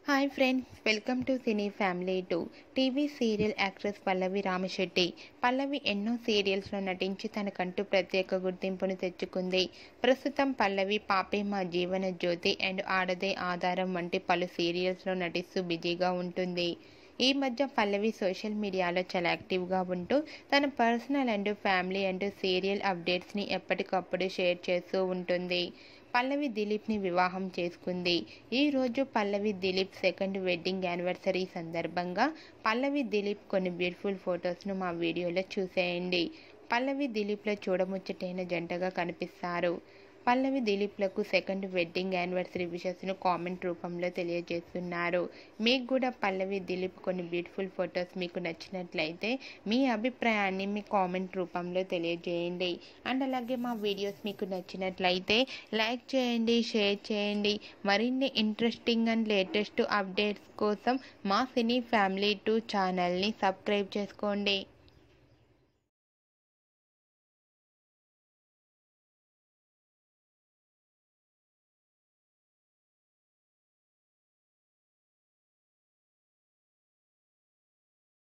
hi friends welcome to cine family two TV serial actress Pallavi Ramashetti Pallavi ఎన్నో సీరియల్స్లో నటించి తనకంటూ ప్రత్యేక గుర్తింపును తెచ్చుకుంది ప్రస్తుతం పల్లవి పాపే మా జీవన జ్యోతి అండ్ ఆడదే ఆధారం వంటి పలు సీరియల్స్లో నటిస్తూ బిజీగా ఉంటుంది ఈ మధ్య పల్లవి సోషల్ మీడియాలో చాలా యాక్టివ్గా ఉంటూ తన personal and family and serial అప్డేట్స్ని ఎప్పటికప్పుడు షేర్ చేస్తూ ఉంటుంది పల్లవి దిలీప్ని వివాహం చేసుకుంది ఈ రోజు Pallavi Dilip second wedding anniversary సందర్భంగా పల్లవి దిలీప్ కొన్ని బ్యూటిఫుల్ ఫొటోస్ను మా వీడియోలో చూసేయండి పల్లవి దిలీప్లో చూడముచ్చటైన జంటగా కనిపిస్తారు పల్లవి దిలీప్లకు సెకండ్ వెడ్డింగ్ యానివర్సరీ విషెస్ను కామెంట్ రూపంలో తెలియజేస్తున్నారు మీకు కూడా పల్లవి దిలీప్ కొన్ని బ్యూటిఫుల్ ఫొటోస్ మీకు నచ్చినట్లయితే మీ అభిప్రాయాన్ని మీ కామెంట్ రూపంలో తెలియజేయండి అండ్ అలాగే మా వీడియోస్ మీకు నచ్చినట్లయితే లైక్ చేయండి షేర్ చేయండి మరిన్ని ఇంట్రెస్టింగ్ అండ్ లేటెస్ట్ అప్డేట్స్ కోసం మా సినీ ఫ్యామిలీ టూ ఛానల్ని సబ్స్క్రైబ్ చేసుకోండి